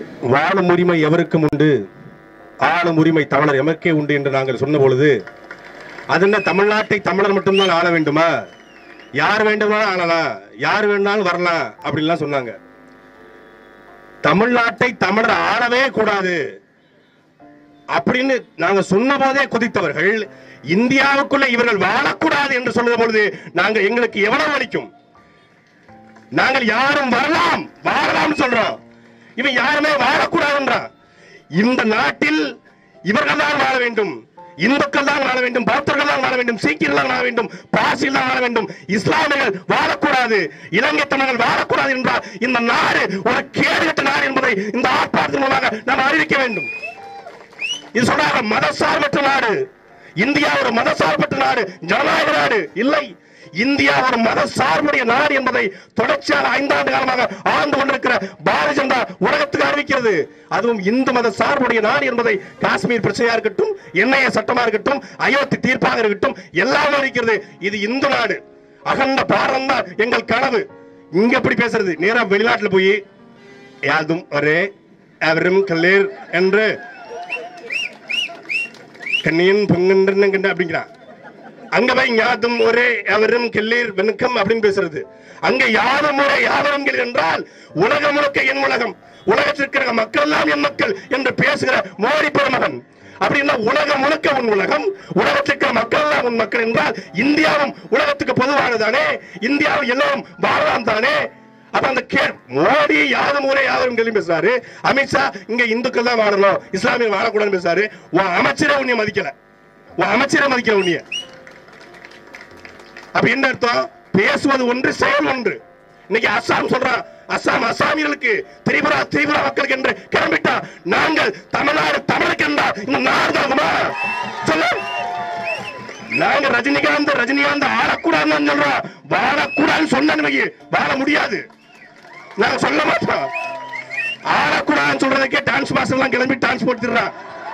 வாழும் உரிமை எவருக்கும் உண்டு ஆளும் உரிமை தமிழர் எமக்கே உண்டு என்று நாங்கள் சொன்ன பொழுது அது என்ன தமிழ்நாட்டை தமிழர் மட்டும்தான் ஆள வேண்டுமா யார் வேண்டுமானாலும் ஆளலாம் யார் வேணாலும் வரலாம் அப்படின்லாம் சொன்னாங்க தமிழ்நாட்டை தமிழர் ஆளவே கூடாது அப்படின்னு நாங்க சொன்ன போதே குதித்தவர்கள் இந்தியாவுக்குள்ள இவர்கள் வாழக்கூடாது என்று சொல்லுற பொழுது நாங்கள் எங்களுக்கு எவ்வளவு வலிக்கும் நாங்கள் யாரும் வரலாம் வாழலாம் சொல்றோம் இவன் யாருமே வாழக்கூடாதுன்றான் இந்த நாட்டில் இவர்கள் தான் வாழ வேண்டும் இந்துக்கள் தான் வாழ வேண்டும் பௌத்தர்கள் தான் வாழ வேண்டும் சீக்கியர்கள் தான் வாழ வேண்டும் பாசிகள் தான் வாழ வேண்டும் இஸ்லாமியர்கள் வாழக்கூடாது இலங்கை தமிழர்கள் வாழக்கூடாது என்றால் இந்த நாடு ஒரு கேடுகட்ட நாடு என்பதை இந்த ஆர்ப்பாட்டத்தின் மூலமாக நாம் அறிவிக்க வேண்டும் இது சொல்றாங்க மதசார்பற்ற நாடு இந்தியா ஒரு மதசார்பற்ற நாடு ஜனநாயக நாடு இல்லை இந்தியா ஒரு மத சார்புடைய நாடு என்பதை தொடர்ச்சியாக ஐந்தாண்டு காலமாக ஆண்டு கொண்டிருக்கிற பாரதிய ஜனதா உலகத்துக்கு அறிவிக்கிறது அதுவும் இந்து மத சார்புடைய நாடு என்பதை காஷ்மீர் பிரச்சனையா இருக்கட்டும் என்ஐஏ சட்டமா இருக்கட்டும் அயோத்தி தீர்ப்பாக இருக்கட்டும் எல்லாமே இருக்கிறது இது இந்து நாடு அகண்ட பாரதம் தான் எங்கள் கனவு இங்க எப்படி பேசுறது நேரா வெளிநாட்டுல போய் யாதும் ஒரே அவரும் கல்லீர் என்று கண்ணியன் பொங்கன்றன்னு கண்ட அப்படிங்கிறான் அங்க போய் யாதும் ஒரே அவரும் கிள்ளீர் வெனுக்கம் அப்படின்னு பேசுறது அங்க யாதும் ஒரே யாவரும் கிள்ளீர் என்றால் உலகம் முழுக்க என் உலகம் உலகத்திற்கு இருக்கிற மக்கள் எல்லாம் என் மக்கள் என்று பேசுகிற மோடி பெருமகன் அப்படின்னா உலகம் முழுக்க உன் உலகம் உலகத்திற்கு மக்கள் எல்லாம் உன் மக்கள் என்றால் இந்தியாவும் உலகத்துக்கு பொதுவானதானே இந்தியாவில் எல்லோரும் வாழலாம் தானே அப்ப அந்த கே மோடி யாரும் ஊரே யாரும் கேள்வி பேசுறாரு அமித்ஷா இங்க இந்துக்கள் தான் வாழணும் இஸ்லாமியர் வாழக்கூடாதுன்னு பேசுறாரு உன் அமைச்சரே உன்னைய மதிக்கல உன் அமைச்சரே மதிக்கல உன்னைய அப்ப என்ன அர்த்தம் பேசுவது ஒன்று செயல் ஒன்று இன்னைக்கு அஸ்ஸாம் சொல்றான் அஸ்ஸாம் அஸ்ஸாமியர்களுக்கு திரிபுரா திரிபுரா மக்களுக்கு என்று கிளம்பிட்டா நாங்கள் தமிழ்நாடு தமிழுக்கு என்றால் இந்த நாடு தாகுமா சொல்லு நாங்க ரஜினிகாந்த் ரஜினிகாந்த் ஆளக்கூடாதுன்னு சொல்றோம் வாழக்கூடாதுன்னு சொன்ன வாழ முடியாது நாங்க சொல்ல மாட்டோம் ஆளக்கூடாதுன்னு சொல்றதுக்கே டான்ஸ் மாஸ்டர் எல்லாம் கிளம்பி டான்ஸ் போட்டுறான்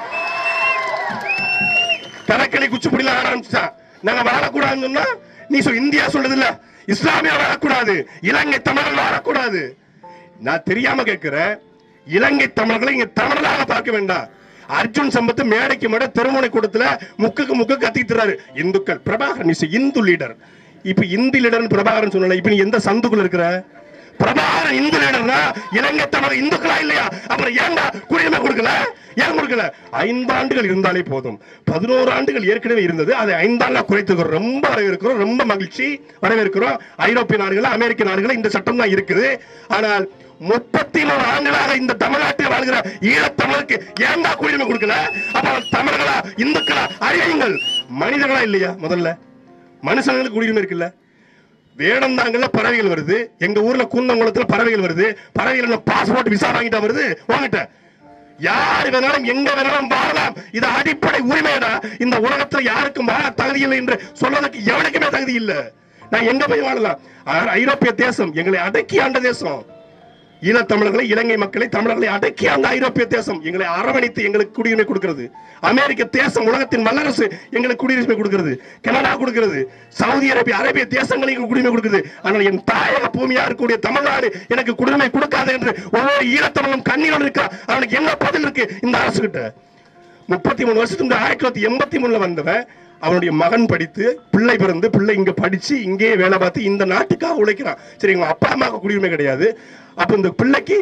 கரக்களி குச்சிப்புடிலாம் ஆட ஆரம்பிச்சான் நாங்க வாழக்கூடாதுன்னு சொன்னா நீ சொல் இந்தியா சொல்றது இல்ல இஸ்லாமிய வாழக்கூடாது இலங்கை தமிழர்கள் வாழக்கூடாது நான் தெரியாம கேட்கிறேன் இலங்கை தமிழர்களை இங்க தமிழராக பார்க்க வேண்டாம் அர்ஜுன் சம்பத்து மேடைக்கு மேடை திருமுனை கூடத்துல முக்குக்கு முக்கு கத்திக்கிறாரு இந்துக்கள் பிரபாகரன் இஸ் இந்து லீடர் இப்ப இந்து லீடர் பிரபாகரன் சொன்னல இப்ப நீ எந்த சந்துக்குள்ள இருக்கிற பிரபாகரன் இந்து லீடர்னா இலங்கை தமிழர் இந்துக்களா இல்லையா அப்புறம் ஏன்டா குடியுரிமை கொடுக்கல ஏன் கொடுக்கல ஐந்து ஆண்டுகள் இருந்தாலே போதும் பதினோரு ஆண்டுகள் ஏற்கனவே இருந்தது அதை ஐந்தாண்டா குறைத்துக்கிறோம் ரொம்ப வரவேற்கிறோம் ரொம்ப மகிழ்ச்சி வரவேற்கிறோம் ஐரோப்பிய நாடுகள் அமெரிக்க நாடுகள் இந்த சட்டம் தான் இருக்குது ஆனால் முப்பத்தி மூணு ஆண்டுகளாக இந்த தமிழ்நாட்டில் வாழ்கிற ஈழத்தமிழருக்கு ஏன்டா குடியுரிமை கொடுக்கல அப்ப தமிழர்களா இந்துக்களா அறிவியுங்கள் மனிதர்களா இல்லையா முதல்ல மனுஷங்களுக்கு குடியுரிமை இருக்குல்ல வேடந்தாங்கல்ல பறவைகள் வருது எங்க ஊர்ல குந்தங்குளத்துல பறவைகள் வருது பறவைகள் பாஸ்போர்ட் விசா வாங்கிட்டா வருது வாங்கிட்ட யார் வேணாலும் எங்க வேணாலும் வாழலாம் இது அடிப்படை உரிமைடா இந்த உலகத்துல யாருக்கும் வாழ தகுதி இல்லை என்று சொல்றதுக்கு எவனுக்குமே தகுதி இல்ல நான் எங்க போய் வாழலாம் ஆனா, ஐரோப்பிய தேசம் எங்களை அடக்கி ஆண்ட தேசம் ஈழத்தமிழர்களை இலங்கை மக்களை தமிழர்களை அடக்கி அந்த ஐரோப்பிய தேசம் எங்களை அரவணைத்து எங்களுக்கு குடியுரிமை கொடுக்கிறது அமெரிக்க தேசம் உலகத்தின் வல்லரசு எங்களுக்கு குடியுரிமை கொடுக்கிறது கனடா கொடுக்கிறது சவுதி அரேபியா அரேபிய தேசங்களுக்கு எங்களுக்கு குடியுரிமை கொடுக்குது ஆனால் என் தாயக பூமியா இருக்கக்கூடிய தமிழ்நாடு எனக்கு குடியுரிமை கொடுக்காது என்று ஒவ்வொரு ஈழத்தமிழும் கண்ணீரோடு இருக்கா அவனுக்கு என்ன பதில் இருக்கு இந்த அரசு கிட்ட முப்பத்தி மூணு வருஷத்துக்கு ஆயிரத்தி தொள்ளாயிரத்தி எண்பத்தி மூணுல வந்தவன் அவனுடைய மகன் படித்து பிள்ளை பிறந்து பிள்ளை இங்க படிச்சு இங்கேயே வேலை பார்த்து இந்த நாட்டுக்காக உழைக்கிறான் சரி உங்க அப்பா அம்மாவுக்கு குடியுரிமை கிடையாது அப்ப இந்த பிள்ளைக்கு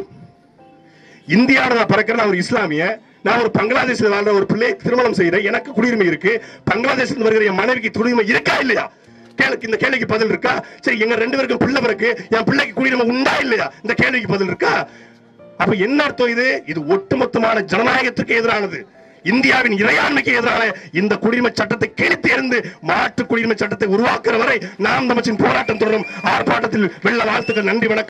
இந்தியாவில் நான் பிறக்கிறேன் நான் ஒரு இஸ்லாமிய நான் ஒரு பங்களாதேஷ்ல வாழ்ற ஒரு பிள்ளையை திருமணம் செய்யறேன் எனக்கு குடியுரிமை இருக்கு பங்களாதேஷ்ல வருகிற என் மனைவிக்கு குடியுரிமை இருக்கா இல்லையா கேளுக்கு இந்த கேள்விக்கு பதில் இருக்கா சரி எங்க ரெண்டு பேருக்கும் பிள்ளை பிறகு என் பிள்ளைக்கு குடியுரிமை உண்டா இல்லையா இந்த கேள்விக்கு பதில் இருக்கா அப்ப என்ன அர்த்தம் இது இது ஒட்டுமொத்தமான ஜனநாயகத்துக்கு எதிரானது இந்தியாவின் இறையாண்மைக்கு எதிரான இந்த குடியுரிமை சட்டத்தை கிழித்து எறிந்து மாற்று குடியுரிமை சட்டத்தை உருவாக்குற வரை நாம் தமிச்சின் போராட்டம் தொடரும் ஆர்ப்பாட்டத்தில் வெள்ள வாழ்த்துக்கள் நன்றி வணக்கம்